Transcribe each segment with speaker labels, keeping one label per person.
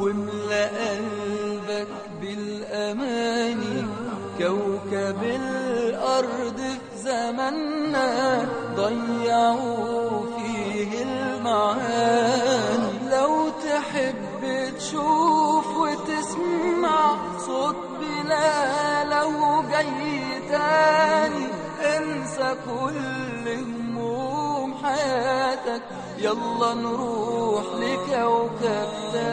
Speaker 1: واملأ قلبك بالأماني كوكب الأرض في زماننا ضيعوا فيه المعاني لو تحب تشوف وتسمع صوت بلاله جاي تاني انسى كل هموم حياتك يلا نروح لكوكب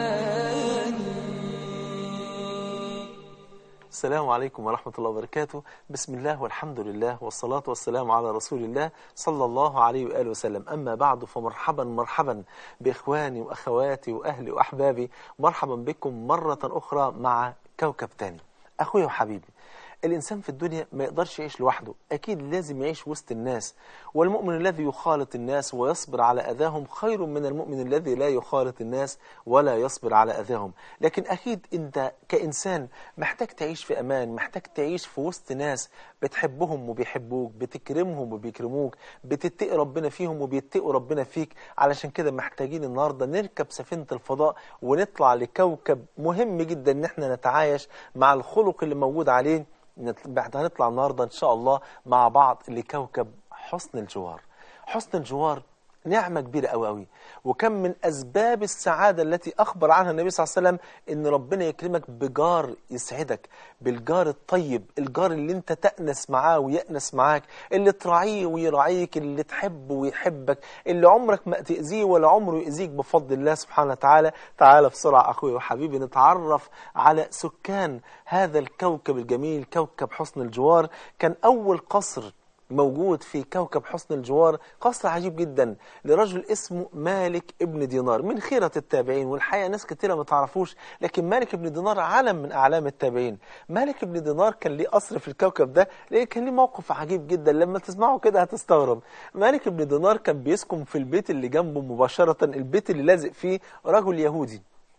Speaker 1: تاني
Speaker 2: السلام عليكم ورحمة الله وبركاته بسم الله والحمد لله والصلاة والسلام على رسول الله صلى الله عليه وآله وسلم أما بعد فمرحبا مرحبا بإخواني وأخواتي وأهلي وأحبابي مرحبا بكم مرة أخرى مع كوكب تاني أخويا وحبيبي الإنسان في الدنيا ما يقدرش يعيش لوحده أكيد لازم يعيش وسط الناس والمؤمن الذي يخالط الناس ويصبر على أذاهم خير من المؤمن الذي لا يخالط الناس ولا يصبر على أذاهم لكن أكيد أنت كإنسان محتاج تعيش في أمان محتاج تعيش في وسط ناس بتحبهم وبيحبوك بتكرمهم وبيكرموك بتتقي ربنا فيهم وبيتقوا ربنا فيك علشان كده محتاجين النهاردة نركب سفينة الفضاء ونطلع لكوكب مهم جدا ان احنا نتعايش مع الخلق اللي موجود عليه نت- بعد هنطلع النهاردة إن شاء الله مع بعض لكوكب حسن الجوار حسن الجوار نعمة كبيرة أوي أوي وكم من أسباب السعادة التي أخبر عنها النبي صلى الله عليه وسلم إن ربنا يكرمك بجار يسعدك بالجار الطيب الجار اللي أنت تأنس معاه ويأنس معاك اللي تراعيه ويراعيك اللي تحبه ويحبك اللي عمرك ما تأذيه ولا عمره يأذيك بفضل الله سبحانه وتعالى تعالى بسرعة أخوي وحبيبي نتعرف على سكان هذا الكوكب الجميل كوكب حسن الجوار كان أول قصر موجود في كوكب حسن الجوار قصر عجيب جدا لرجل اسمه مالك ابن دينار من خيرة التابعين والحقيقة ناس كتيرة ما تعرفوش لكن مالك ابن دينار علم من أعلام التابعين مالك ابن دينار كان ليه قصر في الكوكب ده ليه كان ليه موقف عجيب جدا لما تسمعه كده هتستغرب مالك ابن دينار كان بيسكن في البيت اللي جنبه مباشرة البيت اللي لازق فيه رجل يهودي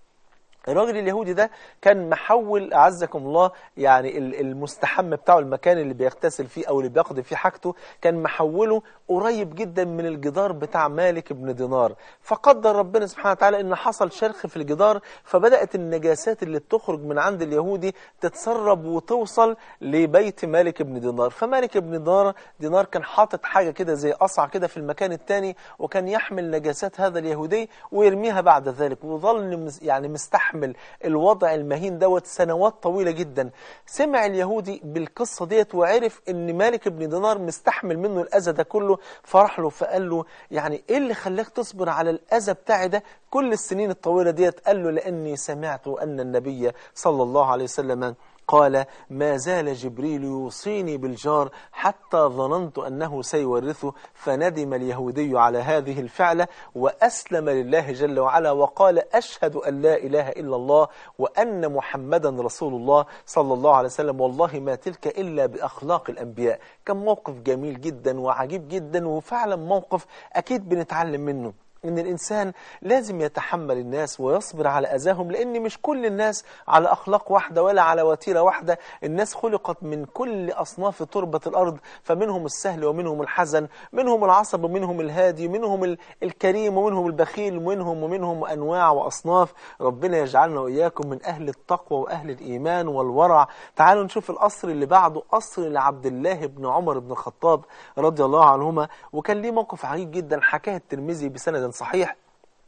Speaker 2: الراجل اليهودي ده كان محول أعزكم الله يعني ال- المستحم بتاعه المكان اللي بيغتسل فيه أو اللي بيقضي فيه حاجته كان محوله قريب جدا من الجدار بتاع مالك بن دينار فقدر ربنا سبحانه وتعالى إن حصل شرخ في الجدار فبدأت النجاسات اللي بتخرج من عند اليهودي تتسرب وتوصل لبيت مالك بن دينار فمالك بن دينار دينار كان حاطط حاجة كده زي قصعة كده في المكان التاني وكان يحمل نجاسات هذا اليهودي ويرميها بعد ذلك وظل مس- يعني مستحمل الوضع المهين دوت سنوات طويلة جدا سمع اليهودي بالقصة ديت وعرف ان مالك بن دينار مستحمل منه الأذى ده كله فرح له فقال له يعني ايه اللي خلاك تصبر على الأذى بتاعي ده كل السنين الطويلة ديت قال له لأني سمعت أن النبي صلى الله عليه وسلم قال ما زال جبريل يوصيني بالجار حتى ظننت أنه سيورثه فندم اليهودي على هذه الفعلة وأسلم لله جل وعلا وقال أشهد أن لا إله إلا الله وأن محمدا رسول الله صلى الله عليه وسلم والله ما تلك إلا بأخلاق الأنبياء كان موقف جميل جدا وعجيب جدا وفعلا موقف أكيد بنتعلم منه ان الانسان لازم يتحمل الناس ويصبر على اذاهم لان مش كل الناس على اخلاق واحده ولا على وتيره واحده الناس خلقت من كل اصناف تربه الارض فمنهم السهل ومنهم الحزن منهم العصب ومنهم الهادي منهم ال- الكريم ومنهم البخيل ومنهم ومنهم انواع واصناف ربنا يجعلنا واياكم من اهل التقوى واهل الايمان والورع تعالوا نشوف القصر اللي بعده قصر لعبد الله بن عمر بن الخطاب رضي الله عنهما وكان ليه موقف عجيب جدا حكاه الترمذي بسند صحيح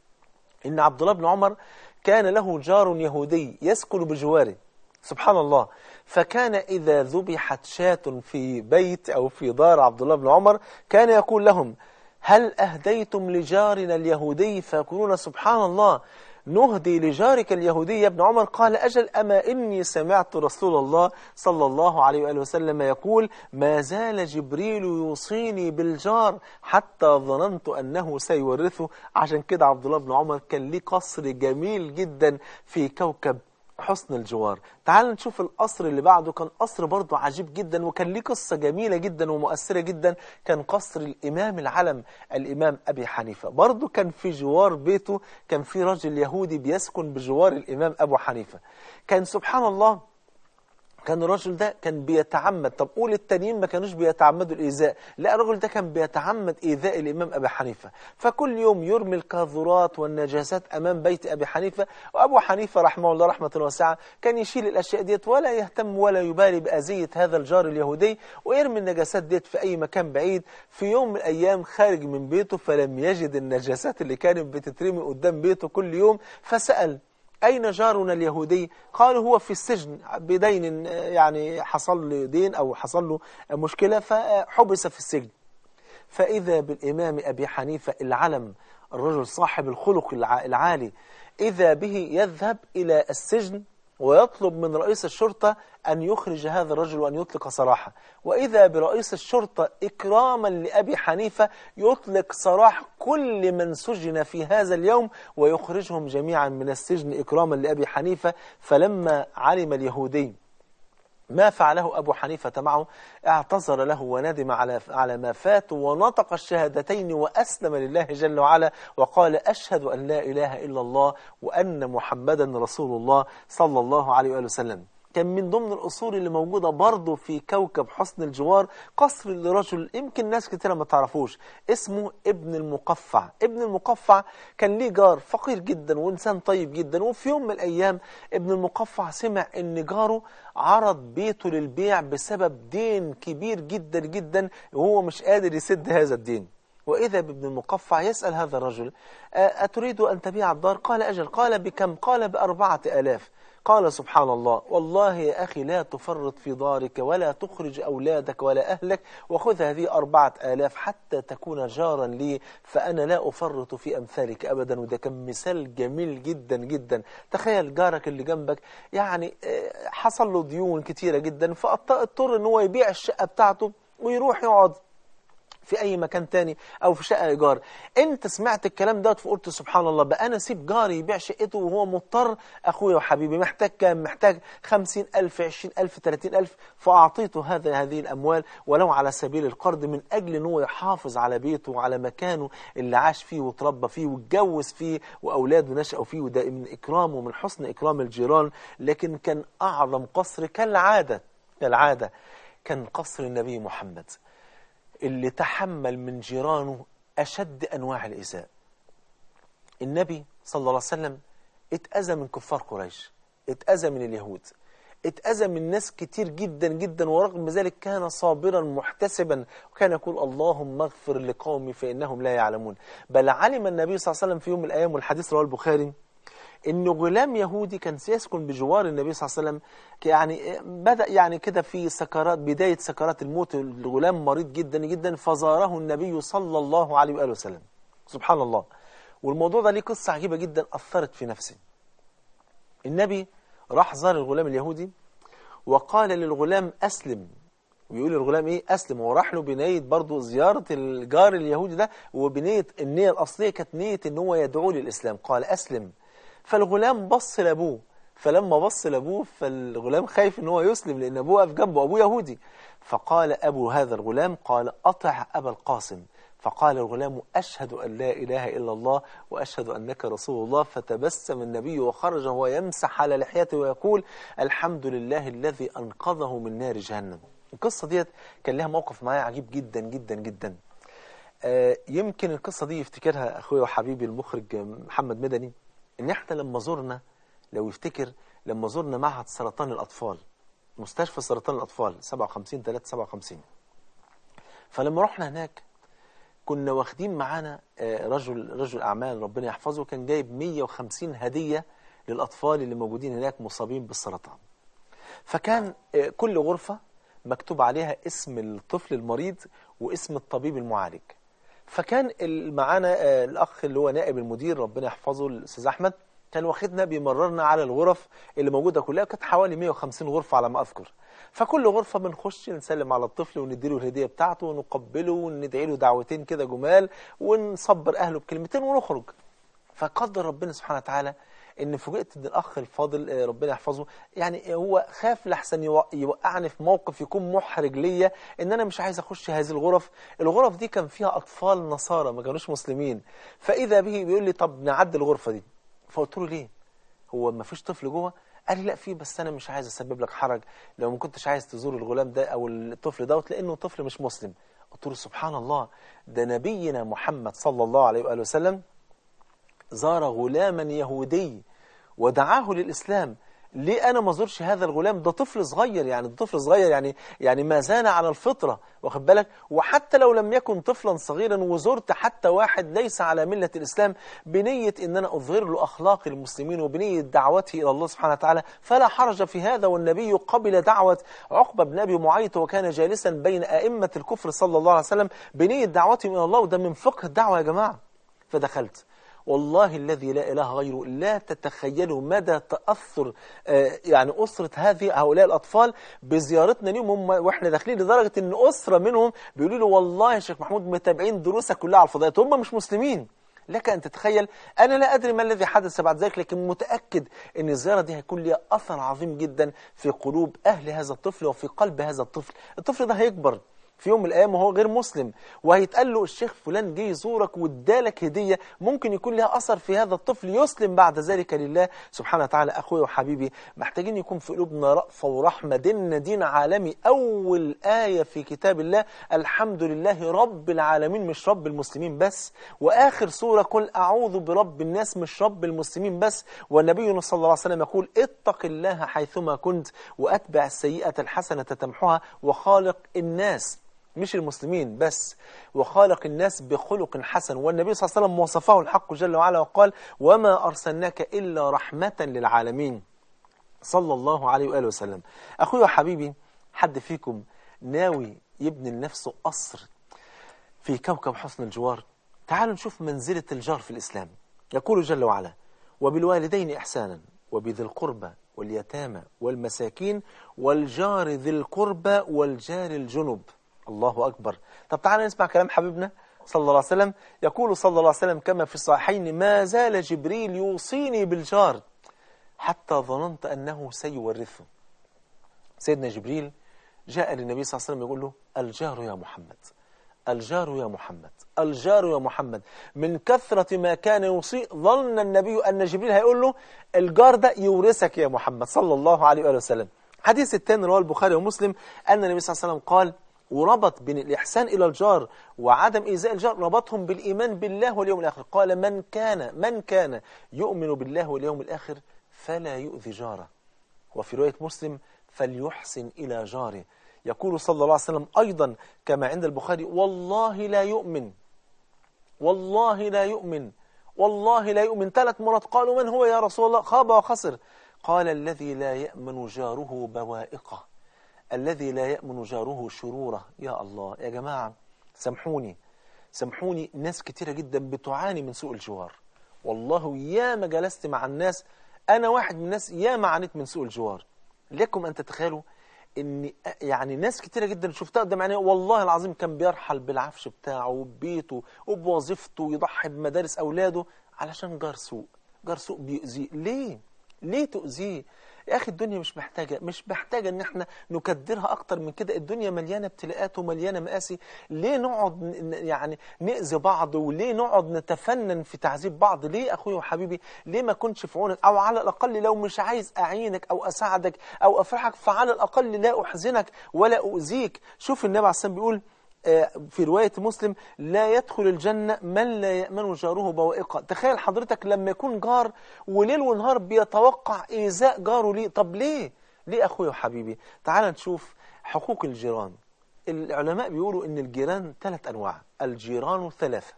Speaker 2: إن عبد الله بن عمر كان له جار يهودي يسكن بجواره سبحان الله فكان إذا ذبحت شاة في بيت أو في دار عبد الله بن عمر كان يقول لهم هل أهديتم لجارنا اليهودي فيقولون سبحان الله نهدي لجارك اليهودي يا ابن عمر قال أجل أما إني سمعت رسول الله صلى الله عليه وآله وسلم يقول ما زال جبريل يوصيني بالجار حتى ظننت أنه سيورثه عشان كده عبد الله بن عمر كان ليه قصر جميل جدا في كوكب حسن الجوار تعال نشوف القصر اللي بعده كان قصر برضه عجيب جدا وكان ليه قصة جميلة جدا ومؤثرة جدا كان قصر الإمام العلم الإمام أبي حنيفة برضه كان في جوار بيته كان في رجل يهودي بيسكن بجوار الإمام أبو حنيفة كان سبحان الله كان الرجل ده كان بيتعمد طب قول التانيين ما كانوش بيتعمدوا الإيذاء لا الرجل ده كان بيتعمد إيذاء الإمام أبي حنيفة فكل يوم يرمي القاذورات والنجاسات أمام بيت أبي حنيفة وأبو حنيفة رحمه الله رحمة واسعة كان يشيل الأشياء ديت ولا يهتم ولا يبالي بأذية هذا الجار اليهودي ويرمي النجاسات ديت في أي مكان بعيد في يوم من الأيام خارج من بيته فلم يجد النجاسات اللي كانت بتترمي قدام بيته كل يوم فسأل أين جارنا اليهودي قالوا هو في السجن بدين يعني حصل له دين أو حصل له مشكلة فحبس في السجن فإذا بالإمام أبي حنيفة العلم الرجل صاحب الخلق الع- العالي إذا به يذهب إلى السجن ويطلب من رئيس الشرطة أن يخرج هذا الرجل وأن يطلق سراحه وإذا برئيس الشرطة إكراما لأبي حنيفة يطلق سراح كل من سجن في هذا اليوم ويخرجهم جميعا من السجن إكراما لأبي حنيفة فلما علم اليهودي ما فعله أبو حنيفة معه اعتذر له وندم على على ما فات ونطق الشهادتين وأسلم لله جل وعلا وقال أشهد أن لا إله إلا الله وأن محمدا رسول الله صلى الله عليه وآله وسلم كان من ضمن الأصول اللي موجودة برضه في كوكب حسن الجوار قصر لرجل يمكن ناس كتيرة ما تعرفوش اسمه ابن المقفع ابن المقفع كان ليه جار فقير جدا وإنسان طيب جدا وفي يوم من الأيام ابن المقفع سمع إن جاره عرض بيته للبيع بسبب دين كبير جدا جدا وهو مش قادر يسد هذا الدين وإذا بابن المقفع يسأل هذا الرجل "أ- أتريد أن تبيع الدار؟ قال أجل قال بكم؟ قال بأربعة آلاف قال سبحان الله والله يا أخي لا تفرط في دارك ولا تخرج أولادك ولا أهلك وخذ هذه أربعة آلاف حتى تكون جارا لي فأنا لا أفرط في أمثالك أبدا وده كان مثال جميل جدا جدا تخيل جارك اللي جنبك يعني آه، حصل له ديون كتيرة جدا فاضطر ان هو يبيع الشقة بتاعته ويروح يقعد في اي مكان تاني او في شقه ايجار انت سمعت الكلام ده فقلت سبحان الله بقى انا اسيب جاري يبيع شقته وهو مضطر اخويا وحبيبي محتاج كام محتاج خمسين الف عشرين الف تلاتين الف فاعطيته هذا هذه الاموال ولو على سبيل القرض من اجل ان هو يحافظ على بيته وعلى مكانه اللي عاش فيه وتربى فيه واتجوز فيه واولاده نشأوا فيه وده من اكرامه ومن حسن اكرام الجيران لكن كان اعظم قصر كالعاده كالعاده كان قصر النبي محمد اللي تحمل من جيرانه أشد أنواع الإيذاء النبي صلى الله عليه وسلم اتأذى من كفار قريش اتأذى من اليهود اتأذى من ناس كتير جدا جدا ورغم ذلك كان صابرا محتسبا وكان يقول اللهم اغفر لقومي فإنهم لا يعلمون بل علم النبي صلى الله عليه وسلم في يوم من الأيام والحديث رواه البخاري إنه غلام يهودي كان سيسكن بجوار النبي صلى الله عليه وسلم يعني بدأ يعني كده في سكرات بداية سكرات الموت الغلام مريض جدا جدا فزاره النبي صلى الله عليه وآله وسلم سبحان الله والموضوع ده ليه قصة عجيبة جدا أثرت في نفسي النبي راح زار الغلام اليهودي وقال للغلام أسلم ويقول الغلام ايه اسلم وراح له بنيه برضه زياره الجار اليهودي ده وبنيه النيه الاصليه كانت نيه ان هو يدعو للاسلام قال اسلم فالغلام بص لابوه فلما بص لابوه فالغلام خايف ان هو يسلم لان ابوه واقف جنبه ابوه يهودي فقال ابو هذا الغلام قال اطع ابا القاسم فقال الغلام أشهد أن لا إله إلا الله وأشهد أنك رسول الله فتبسم النبي وخرج وهو يمسح على لحيته ويقول الحمد لله الذي أنقذه من نار جهنم القصة ديت كان لها موقف معايا عجيب جدا جدا جدا آه، يمكن القصة دي يفتكرها أخويا وحبيبي المخرج محمد مدني إن إحنا لما زرنا لو يفتكر لما زرنا معهد سرطان الأطفال مستشفى سرطان الأطفال 57 3 57 فلما رحنا هناك كنا واخدين معانا آه، رجل رجل أعمال ربنا يحفظه كان جايب 150 هدية للأطفال اللي موجودين هناك مصابين بالسرطان فكان آه، كل غرفة مكتوب عليها اسم الطفل المريض واسم الطبيب المعالج فكان ال- معانا آه، الأخ اللي هو نائب المدير ربنا يحفظه الأستاذ أحمد كان واخدنا بيمررنا على الغرف اللي موجودة كلها كانت حوالي 150 غرفة على ما أذكر فكل غرفة بنخش نسلم على الطفل ونديله الهدية بتاعته ونقبله وندعي له دعوتين كده جمال ونصبر أهله بكلمتين ونخرج فقدر ربنا سبحانه وتعالى ان فوجئت ان الاخ الفاضل آه، ربنا يحفظه يعني هو خاف لحسن يوق- يوقعني في موقف يكون محرج ليا ان انا مش عايز اخش هذه الغرف الغرف دي كان فيها اطفال نصارى ما كانوش مسلمين فاذا به بيقول لي طب نعدي الغرفه دي فقلت له ليه هو ما فيش طفل جوه قال لي لا في بس انا مش عايز اسبب لك حرج لو ما كنتش عايز تزور الغلام ده او الطفل دوت لانه طفل مش مسلم قلت له سبحان الله ده نبينا محمد صلى الله عليه واله وسلم زار غلاما يهودي ودعاه للإسلام ليه أنا ما زورش هذا الغلام ده طفل صغير يعني ده طفل صغير يعني يعني ما زال على الفطرة واخد بالك وحتى لو لم يكن طفلا صغيرا وزرت حتى واحد ليس على ملة الإسلام بنية إن أنا أظهر له أخلاق المسلمين وبنية دعوته إلى الله سبحانه وتعالى فلا حرج في هذا والنبي قبل دعوة عقبة بن أبي معيط وكان جالسا بين أئمة الكفر صلى الله عليه وسلم بنية دعوتهم إلى الله وده من فقه الدعوة يا جماعة فدخلت والله الذي لا إله غيره لا تتخيلوا مدى تأثر آه، يعني أسرة هذه هؤلاء الأطفال بزيارتنا ليهم هم وإحنا داخلين لدرجة إن أسرة منهم بيقولوا له والله يا شيخ محمود متابعين دروسك كلها على الفضائيات هم مش مسلمين لك أن تتخيل أنا لا أدري ما الذي حدث بعد ذلك لكن متأكد أن الزيارة دي هيكون لها أثر عظيم جدا في قلوب أهل هذا الطفل وفي قلب هذا الطفل الطفل ده هيكبر في يوم من الايام وهو غير مسلم وهيتقال له الشيخ فلان جه يزورك وادالك هديه ممكن يكون لها اثر في هذا الطفل يسلم بعد ذلك لله سبحانه وتعالى اخويا وحبيبي محتاجين يكون في قلوبنا رأفه ورحمه ديننا دين عالمي اول ايه في كتاب الله الحمد لله رب العالمين مش رب المسلمين بس واخر سوره قل اعوذ برب الناس مش رب المسلمين بس والنبي صلى الله عليه وسلم يقول اتق الله حيثما كنت واتبع السيئه الحسنه تمحها وخالق الناس مش المسلمين بس وخالق الناس بخلق حسن والنبي صلى الله عليه وسلم وصفه الحق جل وعلا وقال وما أرسلناك إلا رحمة للعالمين صلى الله عليه وآله وسلم أخوي وحبيبي حد فيكم ناوي يبني لنفسه قصر في كوكب حسن الجوار تعالوا نشوف منزلة الجار في الإسلام يقول جل وعلا وبالوالدين إحسانا وبذي القربى واليتامى والمساكين والجار ذي القربى والجار الجنب الله أكبر طب تعالى نسمع كلام حبيبنا صلى الله عليه وسلم يقول صلى الله عليه وسلم كما في الصحيحين ما زال جبريل يوصيني بالجار حتى ظننت أنه سيورثه سيدنا جبريل جاء للنبي صلى الله عليه وسلم يقول له الجار يا محمد الجار يا محمد الجار يا محمد من كثرة ما كان يوصي ظن النبي أن جبريل هيقول له الجار ده يورثك يا محمد صلى الله عليه وآله وسلم حديث الثاني رواه البخاري ومسلم أن النبي صلى الله عليه وسلم قال وربط بين الإحسان إلى الجار وعدم إيذاء الجار ربطهم بالإيمان بالله واليوم الآخر قال من كان من كان يؤمن بالله واليوم الآخر فلا يؤذي جاره وفي رواية مسلم فليحسن إلى جاره يقول صلى الله عليه وسلم أيضا كما عند البخاري والله لا يؤمن والله لا يؤمن والله لا يؤمن ثلاث مرات قالوا من هو يا رسول الله خاب وخسر قال الذي لا يأمن جاره بوائقه الذي لا يأمن جاره شروره يا الله يا جماعة سامحوني سامحوني ناس كتيرة جدا بتعاني من سوء الجوار والله يا ما جلست مع الناس أنا واحد من الناس يا ما عانيت من سوء الجوار لكم أن تتخيلوا ان يعني ناس كتيرة جدا شفتها قدام عيني والله العظيم كان بيرحل بالعفش بتاعه وببيته وبوظيفته ويضحي بمدارس اولاده علشان جار سوء جار سوء بيؤذيه ليه ليه تؤذيه يا اخي الدنيا مش محتاجه مش محتاجه ان احنا نكدرها اكتر من كده الدنيا مليانه ابتلاءات ومليانه مآسي ليه نقعد ن- يعني نأذي بعض وليه نقعد نتفنن في تعذيب بعض ليه اخويا وحبيبي ليه ما كنتش في عونك او على الاقل لو مش عايز اعينك او اساعدك او افرحك فعلى الاقل لا احزنك ولا اؤذيك شوف النبي عليه الصلاه والسلام بيقول آه، في رواية مسلم لا يدخل الجنة من لا يأمن جاره بوائقه تخيل حضرتك لما يكون جار وليل ونهار بيتوقع إيذاء جاره ليه طب ليه ليه أخويا وحبيبي تعال نشوف حقوق الجيران العلماء بيقولوا إن الجيران ثلاث أنواع الجيران ثلاثة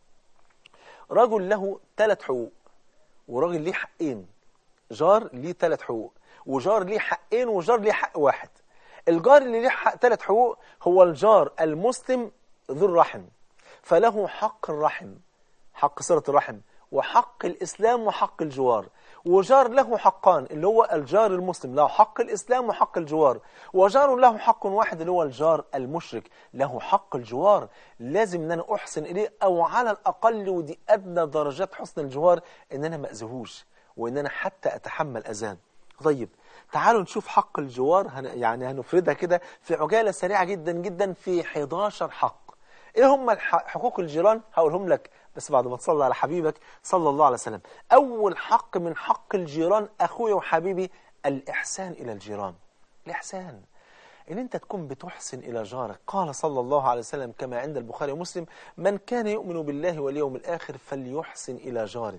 Speaker 2: رجل له ثلاث حقوق وراجل ليه حقين جار ليه ثلاث حقوق وجار ليه حقين وجار ليه حق واحد الجار اللي ليه حق ثلاث حقوق هو الجار المسلم ذو الرحم فله حق الرحم حق صلة الرحم وحق الإسلام وحق الجوار وجار له حقان اللي هو الجار المسلم له حق الإسلام وحق الجوار وجار له حق واحد اللي هو الجار المشرك له حق الجوار لازم ان انا احسن اليه او على الاقل ودي ادنى درجات حسن الجوار ان انا ما اذيهوش وان انا حتى اتحمل اذان طيب تعالوا نشوف حق الجوار هن يعني هنفردها كده في عجالة سريعة جدا جدا في 11 حق ايه هم الح- حقوق الجيران هقولهم لك بس بعد ما تصلي على حبيبك صلى الله عليه وسلم أول حق من حق الجيران أخويا وحبيبي الإحسان إلى الجيران الإحسان إن أنت تكون بتحسن إلى جارك قال صلى الله عليه وسلم كما عند البخاري ومسلم من كان يؤمن بالله واليوم الآخر فليحسن إلى جاره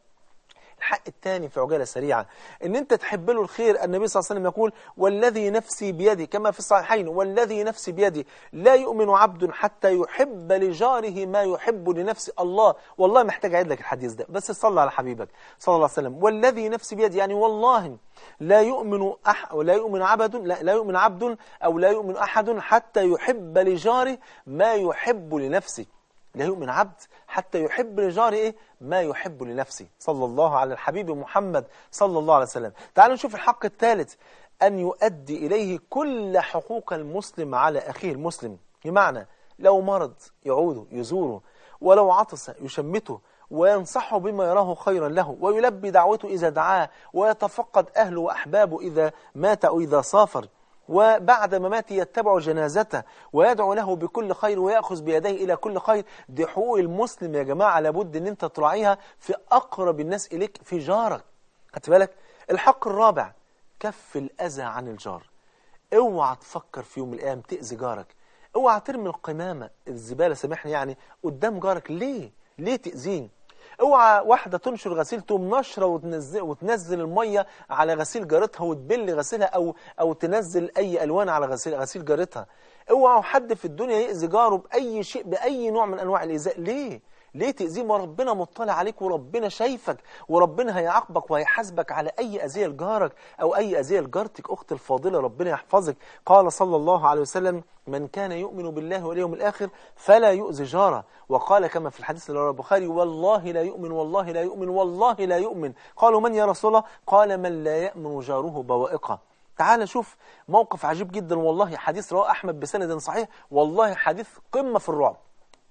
Speaker 2: الحق الثاني في عجالة سريعة ان انت تحب له الخير النبي صلى الله عليه وسلم يقول والذي نفسي بيدي كما في الصحيحين والذي نفسي بيدي لا يؤمن عبد حتى يحب لجاره ما يحب لنفسه الله والله محتاج اعيد لك الحديث ده بس صلى على حبيبك صلى الله عليه وسلم والذي نفسي بيدي يعني والله لا يؤمن أح ولا يؤمن عبد لا, لا يؤمن عبد او لا يؤمن احد حتى يحب لجاره ما يحب لنفسه لا يؤمن عبد حتى يحب لجاره إيه؟ ما يحب لنفسه صلى الله على الحبيب محمد صلى الله عليه وسلم تعالوا نشوف الحق الثالث أن يؤدي إليه كل حقوق المسلم على أخيه المسلم بمعنى لو مرض يعوده يزوره ولو عطس يشمته وينصحه بما يراه خيرا له ويلبي دعوته إذا دعاه ويتفقد أهله وأحبابه إذا مات أو إذا سافر وبعد مماته يتبع جنازته ويدعو له بكل خير ويأخذ بيديه إلى كل خير دي حقوق المسلم يا جماعة لابد أن أنت تراعيها في أقرب الناس إليك في جارك خدت بالك الحق الرابع كف الأذى عن الجار اوعى تفكر في يوم من الأيام تأذي جارك اوعى ترمي القمامة الزبالة سامحني يعني قدام جارك ليه ليه تأذيه اوعى واحدة تنشر غسيل تقوم نشرة وتنزل, وتنزل المية على غسيل جارتها وتبل غسيلها أو, أو تنزل أي ألوان على غسيل, غسيل جارتها اوعى حد في الدنيا يأذي جاره بأي شيء بأي نوع من أنواع الإيذاء ليه؟ ليه تأذيه ما ربنا مطلع عليك وربنا شايفك وربنا هيعاقبك وهيحاسبك على أي أذية لجارك أو أي أذية لجارتك أخت الفاضلة ربنا يحفظك قال صلى الله عليه وسلم من كان يؤمن بالله واليوم الآخر فلا يؤذي جاره وقال كما في الحديث اللي رواه البخاري والله لا يؤمن والله لا يؤمن والله لا يؤمن قالوا من يا رسول الله قال من لا يأمن جاره بوائقه تعال شوف موقف عجيب جدا والله حديث رواه أحمد بسند صحيح والله حديث قمة في الرعب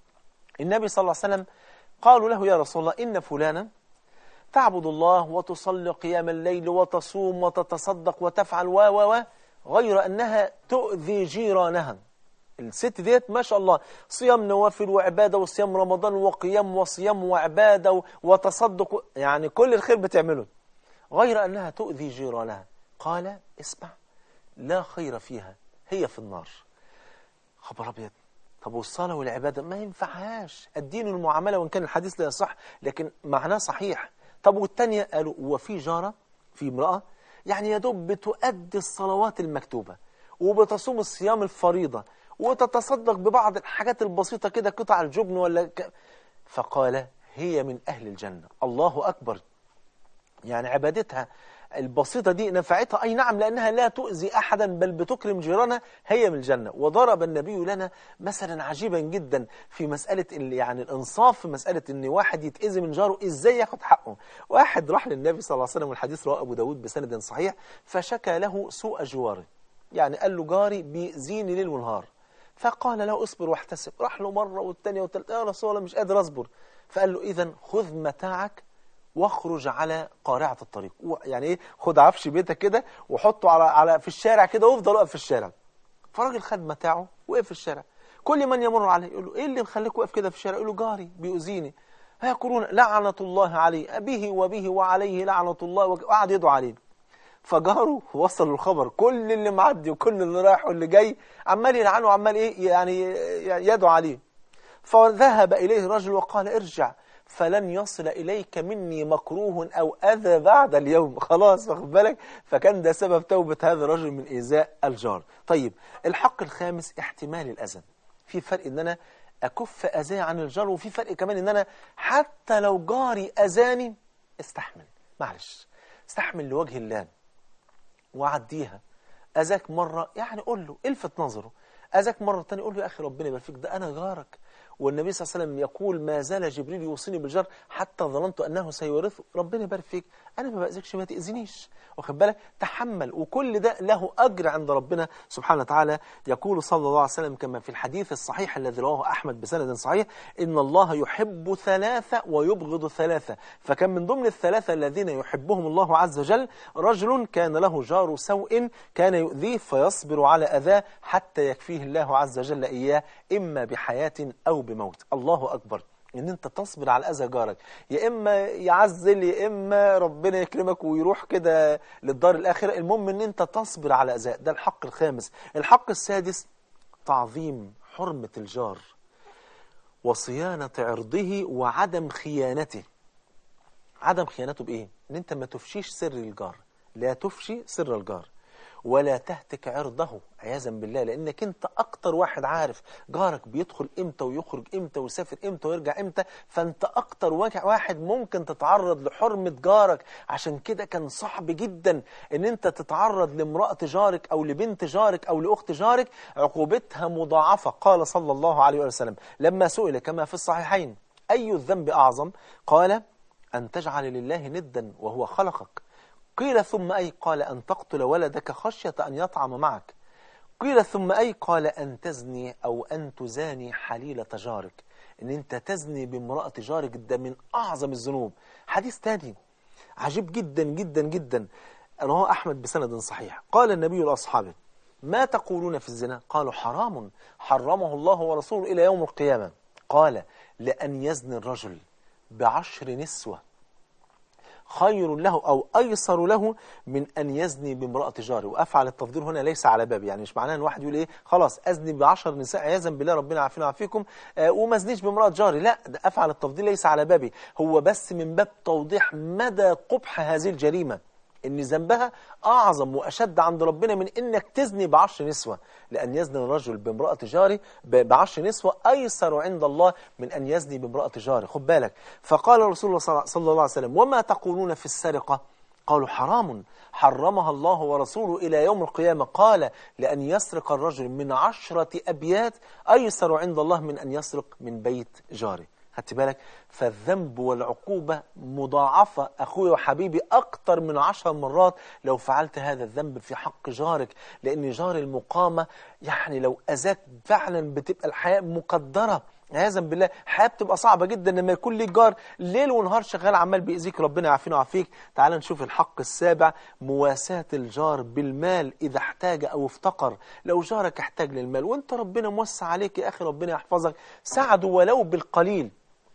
Speaker 2: النبي صلى الله عليه وسلم قالوا له يا رسول الله إن فلانا تعبد الله وتصلي قيام الليل وتصوم وتتصدق وتفعل و و و غير أنها تؤذي جيرانها الست ديت ما شاء الله صيام نوافل وعبادة وصيام رمضان وقيام وصيام وعبادة وتصدق يعني كل الخير بتعمله غير أنها تؤذي جيرانها قال اسمع لا خير فيها هي في النار خبر أبيض طب والصلاة والعبادة ما ينفعهاش الدين والمعاملة وإن كان الحديث لا يصح لكن معناه صحيح طب والتانية قالوا وفي جارة في امرأة يعني يا دوب بتؤدي الصلوات المكتوبة وبتصوم الصيام الفريضة وتتصدق ببعض الحاجات البسيطة كده قطع الجبن ولا ك... فقال هي من أهل الجنة الله أكبر يعني عبادتها البسيطة دي نفعتها أي نعم لأنها لا تؤذي أحدا بل بتكرم جيرانها هي من الجنة وضرب النبي لنا مثلا عجيبا جدا في مسألة يعني الإنصاف في مسألة أن واحد يتأذي من جاره إزاي ياخد حقه واحد راح للنبي صلى الله عليه وسلم والحديث رواه أبو داود بسند صحيح فشكى له سوء جواره يعني قال له جاري بيزيني ليل ونهار فقال له اصبر واحتسب راح له مرة والثانية والثالثة يا رسول الله مش قادر أصبر فقال له إذا خذ متاعك واخرج على قارعة الطريق يعني ايه خد عفش بيتك كده وحطه على على في الشارع كده وافضل واقف في الشارع فالراجل خد متاعه وقف في الشارع كل من يمر عليه يقول له ايه اللي مخليك واقف كده في الشارع يقول له جاري بيؤذيني فيقولون لعنة الله عليه به وبه وعليه لعنة الله وقعد يدعو عليه فجاره وصل الخبر كل اللي معدي وكل اللي رايح واللي جاي عمال يلعنه وعمال ايه يعني يدعو عليه فذهب اليه رجل وقال ارجع فلن يصل إليك مني مكروه أو أذى بعد اليوم خلاص واخد بالك فكان ده سبب توبة هذا الرجل من إيذاء الجار طيب الحق الخامس احتمال الأذى في فرق إن أنا أكف أذى عن الجار وفي فرق كمان إن أنا حتى لو جاري أذاني استحمل معلش استحمل لوجه الله وعديها أذاك مرة يعني قول له الفت نظره أذاك مرة تانية قول له يا أخي ربنا يبارك فيك ده أنا جارك والنبي صلى الله عليه وسلم يقول ما زال جبريل يوصيني بالجار حتى ظننت أنه سيورثه ربنا يبارك فيك أنا ما بأذيكش ما تأذينيش واخد بالك تحمل وكل ده له أجر عند ربنا سبحانه وتعالى يقول صلى الله عليه وسلم كما في الحديث الصحيح الذي رواه أحمد بسند صحيح إن الله يحب ثلاثة ويبغض ثلاثة فكان من ضمن الثلاثة الذين يحبهم الله عز وجل رجل كان له جار سوء كان يؤذيه فيصبر على أذاه حتى يكفيه الله عز وجل إياه إما بحياة أو بموت الله أكبر ان انت تصبر على اذى جارك يا اما يعزل يا اما ربنا يكرمك ويروح كده للدار الاخره المهم ان انت تصبر على اذاه ده الحق الخامس الحق السادس تعظيم حرمه الجار وصيانه عرضه وعدم خيانته عدم خيانته بايه ان انت ما تفشيش سر الجار لا تفشي سر الجار ولا تهتك عرضه عياذا بالله لانك انت اكتر واحد عارف جارك بيدخل امتى ويخرج امتى ويسافر امتى ويرجع امتى فانت اكتر واحد ممكن تتعرض لحرمة جارك عشان كده كان صعب جدا ان انت تتعرض لامرأة جارك او لبنت جارك او لاخت جارك عقوبتها مضاعفة قال صلى الله عليه وسلم لما سئل كما في الصحيحين اي الذنب اعظم قال ان تجعل لله ندا وهو خلقك قيل ثم أي قال أن تقتل ولدك خشية أن يطعم معك قيل ثم أي قال أن تزني أو أن تزاني حليلة جارك أن أنت تزني بامرأة جارك ده من أعظم الذنوب حديث تاني عجيب جدا جدا جدا رواه أحمد بسند صحيح قال النبي لأصحابه ما تقولون في الزنا قالوا حرام حرمه الله ورسوله إلى يوم القيامة قال لأن يزني الرجل بعشر نسوة خير له أو أيسر له من أن يزني بامرأة جاره وأفعل التفضيل هنا ليس على باب يعني مش معناه أن واحد يقول إيه خلاص أزني بعشر نساء عياذا بالله ربنا عافينا وعافيكم آه وما أزنيش بامرأة جاري لا ده أفعل التفضيل ليس على بابي هو بس من باب توضيح مدى قبح هذه الجريمة ان ذنبها اعظم واشد عند ربنا من انك تزني بعشر نسوة لان يزني الرجل بامرأة جاري بعشر نسوة ايسر عند الله من ان يزني بامرأة جاري خد بالك فقال رسول الله صلى الله عليه وسلم وما تقولون في السرقة قالوا حرام حرمها الله ورسوله إلى يوم القيامة قال لأن يسرق الرجل من عشرة أبيات أيسر عند الله من أن يسرق من بيت جاره خدت بالك فالذنب والعقوبة مضاعفة أخوي وحبيبي أكتر من عشر مرات لو فعلت هذا الذنب في حق جارك لأن جار المقامة يعني لو أذاك فعلا بتبقى الحياة مقدرة عياذا بالله الحياه بتبقى صعبه جدا لما يكون ليك جار ليل ونهار شغال عمال بيأذيك ربنا يعافينا ويعافيك تعال نشوف الحق السابع مواساة الجار بالمال إذا احتاج أو افتقر لو جارك احتاج للمال وانت ربنا موسع عليك يا أخي ربنا يحفظك ساعده ولو بالقليل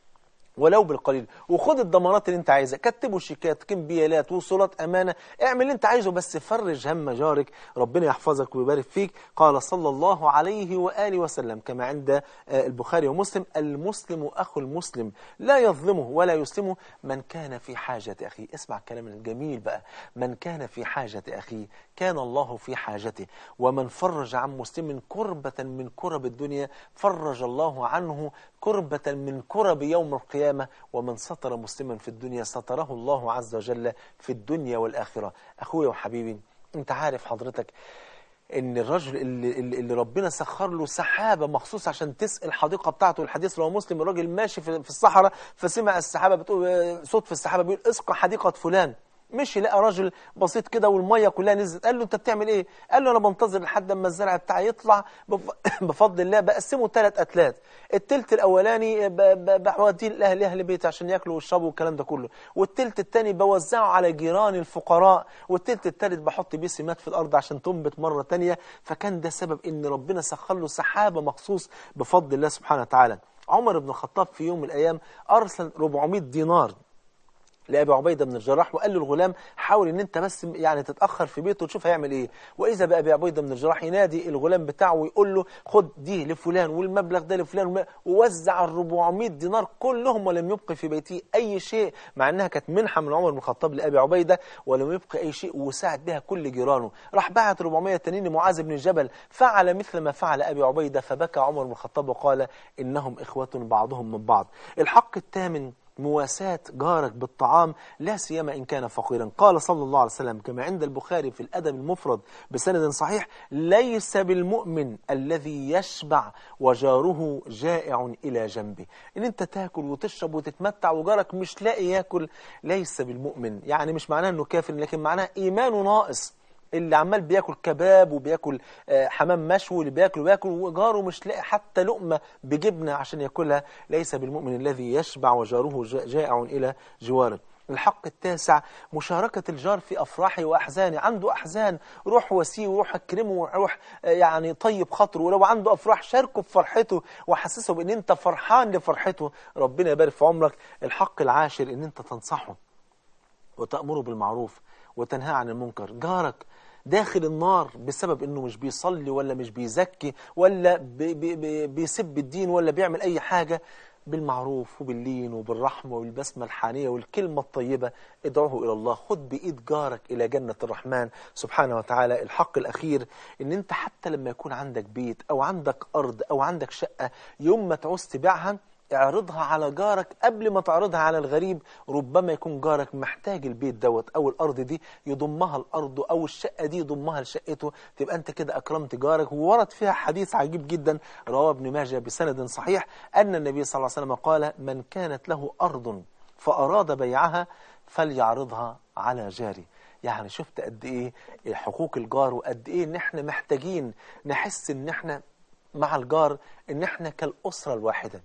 Speaker 2: ولو بالقليل وخد الضمانات اللي انت عايزها كتبوا شيكات كمبيالات وصولات امانه اعمل اللي انت عايزه بس فرج هم جارك ربنا يحفظك ويبارك فيك قال صلى الله عليه واله وسلم كما عند البخاري ومسلم المسلم اخو المسلم لا يظلمه ولا يسلمه من كان في حاجه اخيه اسمع الكلام الجميل بقى من كان في حاجه اخيه كان الله في حاجته ومن فرج عن مسلم كربة من كرب الدنيا فرج الله عنه كربة من كرب يوم القيامة ومن ستر مسلما في الدنيا ستره الله عز وجل في الدنيا والآخرة أخويا وحبيبي أنت عارف حضرتك ان الرجل اللي, اللي ربنا سخر له سحابة مخصوص عشان تسقي الحديقة بتاعته الحديث لو مسلم الراجل ماشي في الصحراء فسمع السحابة بتقول صوت في السحابة بيقول اسقى حديقة فلان مشي لقى راجل بسيط كده والميه كلها نزلت قال له انت بتعمل ايه قال له انا بنتظر لحد اما الزرع بتاعي يطلع بفضل الله بقسمه ثلاث اتلات التلت الاولاني بوديه لاهل اهل بيتي عشان ياكلوا ويشربوا والكلام ده كله والتلت الثاني بوزعه على جيران الفقراء والتلت الثالث بحط بيه سمات في الارض عشان تنبت مره ثانيه فكان ده سبب ان ربنا سخر له سحابه مخصوص بفضل الله سبحانه وتعالى عمر بن الخطاب في يوم من الايام ارسل 400 دينار لأبي عبيدة بن الجراح وقال له الغلام حاول ان انت بس يعني تتأخر في بيته وتشوف هيعمل ايه وإذا بقى أبي عبيدة بن الجراح ينادي الغلام بتاعه ويقول له خد دي لفلان والمبلغ ده لفلان ووزع ال 400 دينار كلهم ولم يبقي في بيته أي شيء مع أنها كانت منحة من عمر بن الخطاب لأبي عبيدة ولم يبقي أي شيء وساعد بها كل جيرانه راح بعت 400 تانيين لمعاذ بن جبل فعل مثل ما فعل أبي عبيدة فبكى عمر بن الخطاب وقال إنهم إخوة بعضهم من بعض الحق الثامن مواساة جارك بالطعام لا سيما إن كان فقيرا قال صلى الله عليه وسلم كما عند البخاري في الأدب المفرد بسند صحيح ليس بالمؤمن الذي يشبع وجاره جائع إلى جنبه إن أنت تاكل وتشرب وتتمتع وجارك مش لاقي ياكل ليس بالمؤمن يعني مش معناه أنه كافر لكن معناه إيمانه ناقص اللي عمال بياكل كباب وبياكل حمام مشوي اللي بياكل وياكل وجاره مش لاقي حتى لقمة بجبنة عشان ياكلها ليس بالمؤمن الذي يشبع وجاره جائع إلى جواره الحق التاسع مشاركة الجار في أفراحه وأحزانه عنده أحزان روح وسيه وروح أكرمه وروح آه، يعني طيب خاطره ولو عنده أفراح شاركه في فرحته وحسسه بأن أنت فرحان لفرحته ربنا يبارك في عمرك الحق العاشر أن أنت تنصحه وتأمره بالمعروف وتنهى عن المنكر جارك داخل النار بسبب انه مش بيصلي ولا مش بيزكي ولا بي بي بي بيسب الدين ولا بيعمل اي حاجة بالمعروف وباللين وبالرحمة والبسمة الحانية والكلمة الطيبة ادعوه إلى الله خد بإيد جارك إلى جنة الرحمن سبحانه وتعالى الحق الأخير إن أنت حتى لما يكون عندك بيت أو عندك أرض أو عندك شقة يوم ما تعوز تبيعها اعرضها على جارك قبل ما تعرضها على الغريب ربما يكون جارك محتاج البيت دوت او الارض دي يضمها الارض او الشقه دي يضمها لشقته تبقى انت كده اكرمت جارك وورد فيها حديث عجيب جدا رواه ابن ماجه بسند صحيح ان النبي صلى الله عليه وسلم قال من كانت له ارض فاراد بيعها فليعرضها على جاري يعني شفت قد ايه حقوق الجار وقد ايه ان احنا محتاجين نحس ان احنا مع الجار ان احنا كالاسره الواحده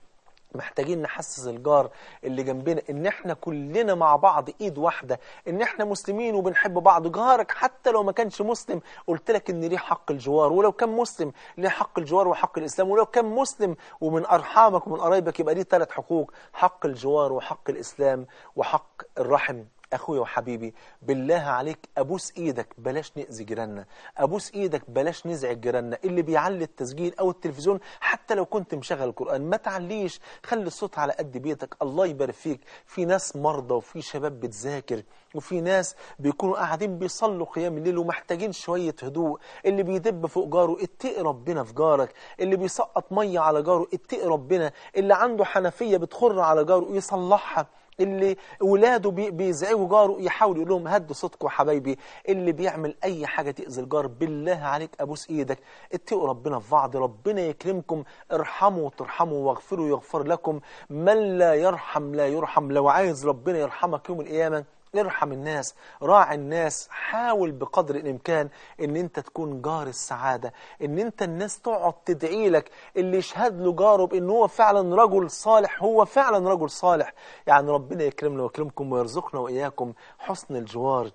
Speaker 2: محتاجين نحسس الجار اللي جنبنا ان احنا كلنا مع بعض ايد واحدة ان احنا مسلمين وبنحب بعض جارك حتى لو ما كانش مسلم قلت لك ان ليه حق الجوار ولو كان مسلم ليه حق الجوار وحق الاسلام ولو كان مسلم ومن ارحامك ومن قرايبك يبقى ليه ثلاث حقوق حق الجوار وحق الاسلام وحق الرحم اخويا وحبيبي بالله عليك ابوس ايدك بلاش نأذي جيراننا ابوس ايدك بلاش نزعج جيراننا اللي بيعلي التسجيل او التلفزيون حتى لو كنت مشغل القران ما تعليش خلي الصوت على قد بيتك الله يبارك فيك في ناس مرضى وفي شباب بتذاكر وفي ناس بيكونوا قاعدين بيصلوا قيام الليل ومحتاجين شويه هدوء اللي بيدب فوق جاره اتقي ربنا في جارك اللي بيسقط ميه على جاره اتقي ربنا اللي عنده حنفيه بتخر على جاره يصلحها اللي ولاده بي- بيزعجوا جاره يحاول يقول لهم هدوا صوتكم يا حبايبي اللي بيعمل اي حاجه تاذي الجار بالله عليك ابوس ايدك اتقوا ربنا في بعض ربنا يكرمكم ارحموا وترحموا واغفروا يغفر لكم من لا يرحم لا يرحم لو عايز ربنا يرحمك يوم القيامه ارحم الناس راعي الناس حاول بقدر الامكان ان انت تكون جار السعاده ان انت الناس تقعد تدعي لك اللي يشهد له جاره بان هو فعلا رجل صالح هو فعلا رجل صالح يعني ربنا يكرمنا ويكرمكم ويرزقنا واياكم حسن الجوار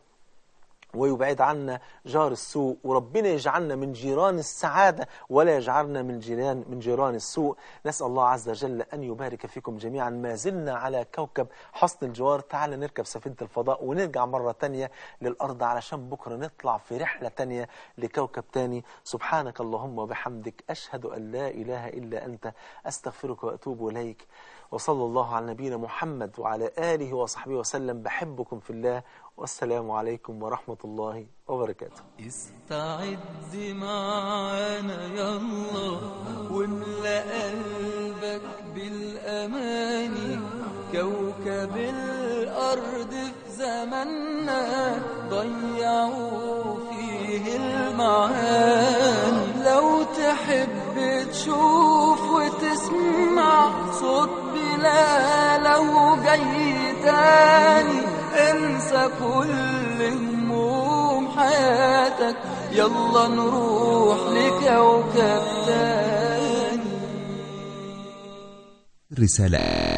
Speaker 2: ويبعد عنا جار السوء وربنا يجعلنا من جيران السعادة ولا يجعلنا من جيران من جيران السوء نسأل الله عز وجل أن يبارك فيكم جميعا ما زلنا على كوكب حسن الجوار تعال نركب سفينة الفضاء ونرجع مرة تانية للأرض علشان بكرة نطلع في رحلة تانية لكوكب تاني سبحانك اللهم وبحمدك أشهد أن لا إله إلا أنت أستغفرك وأتوب إليك وصلى الله على نبينا محمد وعلى آله وصحبه وسلم بحبكم في الله والسلام عليكم ورحمة الله وبركاته
Speaker 1: استعد معانا يلا واملأ قلبك بالأماني كوكب الأرض في زماننا ضيعوا فيه المعاني لو تحب تشوف وتسمع صوت بلاله جاي تاني انسى كل هموم حياتك يلا نروح لكوكب تاني
Speaker 3: رسالة